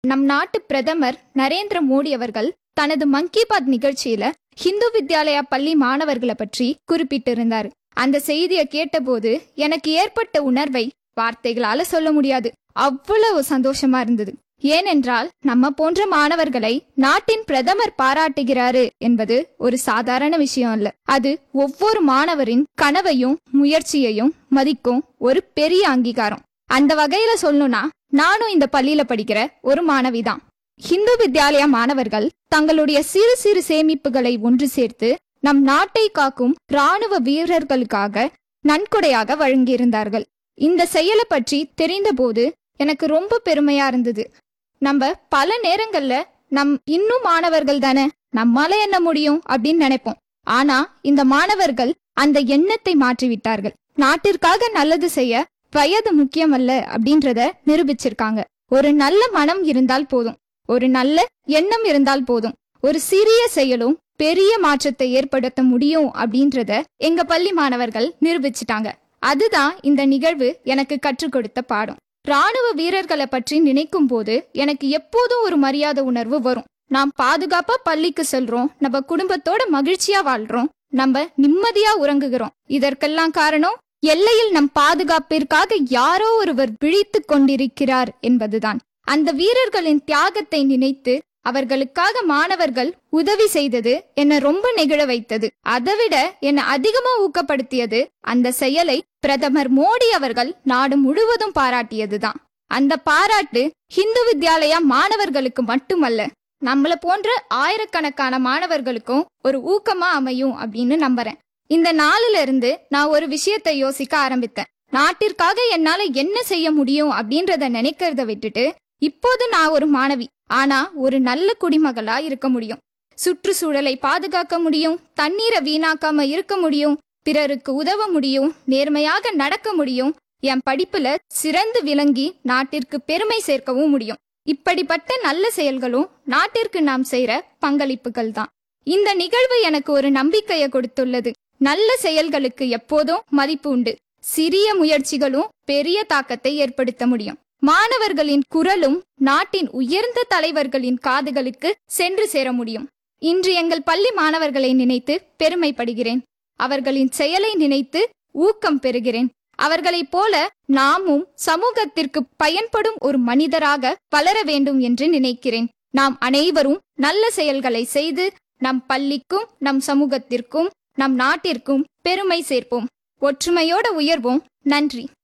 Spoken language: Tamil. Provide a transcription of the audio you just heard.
நம் நாட்டு பிரதமர் நரேந்திர மோடி அவர்கள் தனது மன் கி பாத் நிகழ்ச்சியில ஹிந்து வித்யாலயா பள்ளி மாணவர்களை பற்றி குறிப்பிட்டிருந்தார் அந்த செய்தியை கேட்டபோது எனக்கு ஏற்பட்ட உணர்வை வார்த்தைகளால சொல்ல முடியாது அவ்வளவு சந்தோஷமா இருந்தது ஏனென்றால் நம்ம போன்ற மாணவர்களை நாட்டின் பிரதமர் பாராட்டுகிறாரு என்பது ஒரு சாதாரண விஷயம் அல்ல அது ஒவ்வொரு மாணவரின் கனவையும் முயற்சியையும் மதிக்கும் ஒரு பெரிய அங்கீகாரம் அந்த வகையில சொல்லணும்னா நானும் இந்த பள்ளியில படிக்கிற ஒரு மாணவிதான் ஹிந்து வித்யாலயா மாணவர்கள் தங்களுடைய சிறு சிறு சேமிப்புகளை ஒன்று சேர்த்து நம் நாட்டை காக்கும் ராணுவ வீரர்களுக்காக நன்கொடையாக வழங்கியிருந்தார்கள் இந்த செயலை பற்றி தெரிந்தபோது எனக்கு ரொம்ப பெருமையா இருந்தது நம்ம பல நேரங்கள்ல நம் இன்னும் மாணவர்கள் தானே நம்மால என்ன முடியும் அப்படின்னு நினைப்போம் ஆனா இந்த மாணவர்கள் அந்த எண்ணத்தை மாற்றிவிட்டார்கள் நாட்டிற்காக நல்லது செய்ய வயது முக்கியமல்ல அப்படின்றத நிரூபிச்சிருக்காங்க ஒரு நல்ல மனம் இருந்தால் போதும் ஒரு நல்ல எண்ணம் இருந்தால் போதும் ஒரு சிறிய செயலும் பெரிய மாற்றத்தை ஏற்படுத்த முடியும் அப்படின்றத எங்க பள்ளி மாணவர்கள் நிரூபிச்சிட்டாங்க அதுதான் இந்த நிகழ்வு எனக்கு கற்றுக் கொடுத்த பாடம் ராணுவ வீரர்களை பற்றி நினைக்கும் போது எனக்கு எப்போதும் ஒரு மரியாதை உணர்வு வரும் நாம் பாதுகாப்பா பள்ளிக்கு செல்றோம் நம்ம குடும்பத்தோட மகிழ்ச்சியா வாழ்றோம் நம்ம நிம்மதியா உறங்குகிறோம் இதற்கெல்லாம் காரணம் எல்லையில் நம் பாதுகாப்பிற்காக யாரோ ஒருவர் விழித்துக் கொண்டிருக்கிறார் என்பதுதான் அந்த வீரர்களின் தியாகத்தை நினைத்து அவர்களுக்காக மாணவர்கள் உதவி செய்தது என்னை ரொம்ப நெகிழ வைத்தது அதைவிட என்னை அதிகமா ஊக்கப்படுத்தியது அந்த செயலை பிரதமர் மோடி அவர்கள் நாடு முழுவதும் பாராட்டியதுதான் அந்த பாராட்டு ஹிந்து வித்யாலயா மாணவர்களுக்கு மட்டுமல்ல நம்மள போன்ற ஆயிரக்கணக்கான மாணவர்களுக்கும் ஒரு ஊக்கமா அமையும் அப்படின்னு நம்புறேன் இந்த நாளில இருந்து நான் ஒரு விஷயத்தை யோசிக்க ஆரம்பித்தேன் நாட்டிற்காக என்னால என்ன செய்ய முடியும் அப்படின்றத நினைக்கிறத விட்டுட்டு இப்போது நான் ஒரு மாணவி ஆனா ஒரு நல்ல குடிமகளா இருக்க முடியும் சுற்றுச்சூழலை பாதுகாக்க முடியும் தண்ணீரை வீணாக்காம இருக்க முடியும் பிறருக்கு உதவ முடியும் நேர்மையாக நடக்க முடியும் என் படிப்புல சிறந்து விளங்கி நாட்டிற்கு பெருமை சேர்க்கவும் முடியும் இப்படிப்பட்ட நல்ல செயல்களும் நாட்டிற்கு நாம் செய்யற பங்களிப்புகள் தான் இந்த நிகழ்வு எனக்கு ஒரு நம்பிக்கையை கொடுத்துள்ளது நல்ல செயல்களுக்கு எப்போதும் மதிப்பு உண்டு சிறிய முயற்சிகளும் பெரிய தாக்கத்தை ஏற்படுத்த முடியும் மாணவர்களின் குரலும் நாட்டின் உயர்ந்த தலைவர்களின் காதுகளுக்கு சென்று சேர முடியும் இன்று எங்கள் பள்ளி மாணவர்களை நினைத்து பெருமைப்படுகிறேன் அவர்களின் செயலை நினைத்து ஊக்கம் பெறுகிறேன் அவர்களைப் போல நாமும் சமூகத்திற்கு பயன்படும் ஒரு மனிதராக வளர வேண்டும் என்று நினைக்கிறேன் நாம் அனைவரும் நல்ல செயல்களை செய்து நம் பள்ளிக்கும் நம் சமூகத்திற்கும் நம் நாட்டிற்கும் பெருமை சேர்ப்போம் ஒற்றுமையோட உயர்வோம் நன்றி